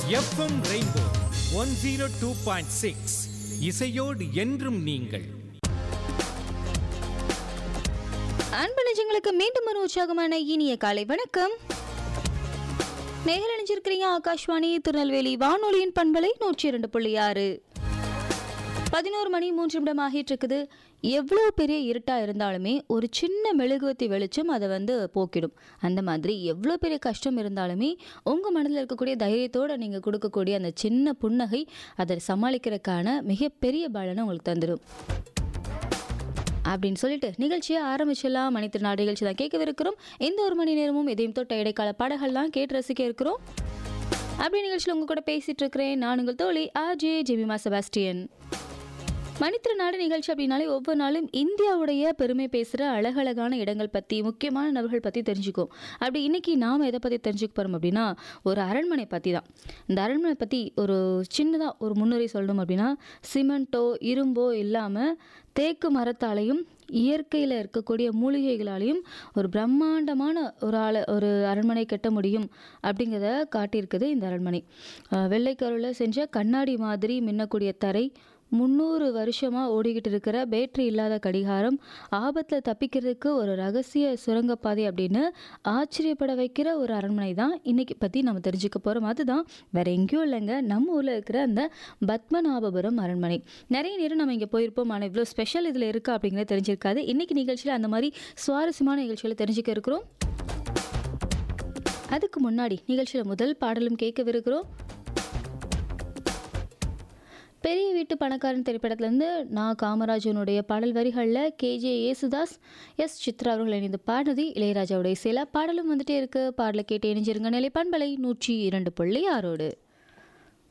FM Rainbow one zero two point six இசையோடு என்றும் நீங்கள் அன்பு நிஜங்களுக்கு மீண்டும் ஒரு உற்சாகமான இனிய காலை வணக்கம் நேரில் அணிஞ்சிருக்கிறீங்க ஆகாஷ்வாணி திருநெல்வேலி வானொலியின் பண்பலை நூற்றி இரண்டு புள்ளி ஆறு பதினோரு மணி மூன்று நிமிடம் ஆகிட்டு இருக்குது எவ்வளோ பெரிய இருட்டாக இருந்தாலுமே ஒரு சின்ன மெழுகுவத்தி வெளிச்சம் அதை வந்து போக்கிடும் அந்த மாதிரி எவ்வளோ பெரிய கஷ்டம் இருந்தாலுமே உங்கள் மனதில் இருக்கக்கூடிய தைரியத்தோடு நீங்கள் கொடுக்கக்கூடிய அந்த சின்ன புன்னகை அதை சமாளிக்கிறதுக்கான மிகப்பெரிய பலனை உங்களுக்கு தந்துடும் அப்படின்னு சொல்லிட்டு நிகழ்ச்சியை ஆரம்பிச்சிடலாம் மணித்திருநாள் நிகழ்ச்சி தான் கேட்கவிருக்கிறோம் எந்த ஒரு மணி நேரமும் எதையும் தொட்ட இடைக்கால பாடல்கள்லாம் கேட்டு ரசிக்க இருக்கிறோம் அப்படி நிகழ்ச்சியில் உங்க கூட பேசிட்டு இருக்கிறேன் நான் உங்கள் தோழி ஆர்ஜே ஜெமிமா செபாஸ்டியன் மணித்திருநாடு நிகழ்ச்சி அப்படின்னாலே ஒவ்வொரு நாளும் இந்தியாவுடைய பெருமை பேசுகிற அழகழகான இடங்கள் பற்றி முக்கியமான நபர்கள் பற்றி தெரிஞ்சுக்கும் அப்படி இன்னைக்கு நாம் எதை பற்றி தெரிஞ்சுக்க போகிறோம் அப்படின்னா ஒரு அரண்மனை பற்றி தான் இந்த அரண்மனை பற்றி ஒரு சின்னதாக ஒரு முன்னுரை சொல்லணும் அப்படின்னா சிமெண்ட்டோ இரும்போ இல்லாமல் தேக்கு மரத்தாலையும் இயற்கையில் இருக்கக்கூடிய மூலிகைகளாலையும் ஒரு பிரம்மாண்டமான ஒரு ஆள ஒரு அரண்மனை கட்ட முடியும் அப்படிங்கிறத காட்டியிருக்குது இந்த அரண்மனை அஹ் வெள்ளைக்கருவில் செஞ்ச கண்ணாடி மாதிரி மின்னக்கூடிய தரை முந்நூறு வருஷமாக ஓடிக்கிட்டு இருக்கிற பேட்டரி இல்லாத கடிகாரம் ஆபத்தில் தப்பிக்கிறதுக்கு ஒரு ரகசிய சுரங்கப்பாதை அப்படின்னு ஆச்சரியப்பட வைக்கிற ஒரு அரண்மனை தான் இன்னைக்கு பற்றி நம்ம தெரிஞ்சுக்க போகிறோம் அதுதான் வேற எங்கேயும் இல்லைங்க நம்ம ஊரில் இருக்கிற அந்த பத்மநாபபுரம் அரண்மனை நிறைய நேரம் நம்ம இங்கே போயிருப்போம் ஆனால் இவ்வளோ ஸ்பெஷல் இதில் இருக்கா அப்படிங்கிறது தெரிஞ்சிருக்காது இன்னைக்கு நிகழ்ச்சியில் அந்த மாதிரி சுவாரஸ்யமான நிகழ்ச்சிகளை தெரிஞ்சுக்க இருக்கிறோம் அதுக்கு முன்னாடி நிகழ்ச்சியில் முதல் பாடலும் கேட்கவிருக்கிறோம் பெரிய வீட்டு பணக்காரன் திரைப்படத்திலேருந்து நான் காமராஜனுடைய பாடல் வரிகளில் கேஜே ஏசுதாஸ் எஸ் சித்ரா அவர்கள் இணைந்து பாடினது இளையராஜாவுடைய சில பாடலும் வந்துட்டே இருக்கு பாடலை கேட்டு இணைஞ்சிருங்க நிலை பண்பலை நூற்றி இரண்டு புள்ளி ஆறோடு